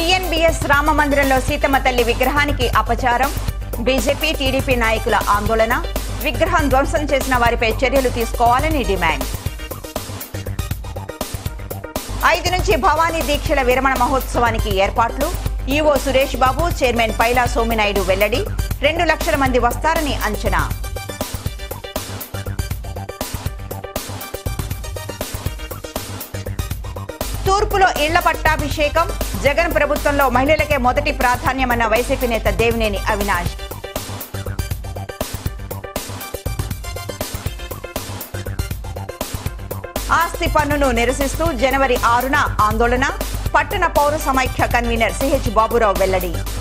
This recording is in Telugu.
టీఎన్బీఎస్ రామ మందిరంలో సీతమ్మ తల్లి విగ్రహానికి అపచారం బీజేపీ టీడీపీ నాయకుల ఆందోళన విగ్రహం ధ్వంసం చేసిన వారిపై చర్యలు తీసుకోవాలని డిమాండ్ ఐదు నుంచి భవానీ దీక్షల విరమణ మహోత్సవానికి ఏర్పాట్లు ఈవో సురేష్ బాబు చైర్మన్ పైలా సోమినాయుడు వెల్లడి రెండు లక్షల మంది వస్తారని అంచనా తూర్పులో ఇళ్ల పట్టాభిషేకం జగన్ ప్రభుత్వంలో మహిళలకే మొదటి ప్రాధాన్యమన్న వైసీపీ నేత దేవినేని అవినాష్ ఆస్తి పన్నును నిరసిస్తూ జనవరి ఆరున ఆందోళన పట్టణ పౌర సమైక్య కన్వీనర్ సిహెచ్ బాబురావు వెల్లడి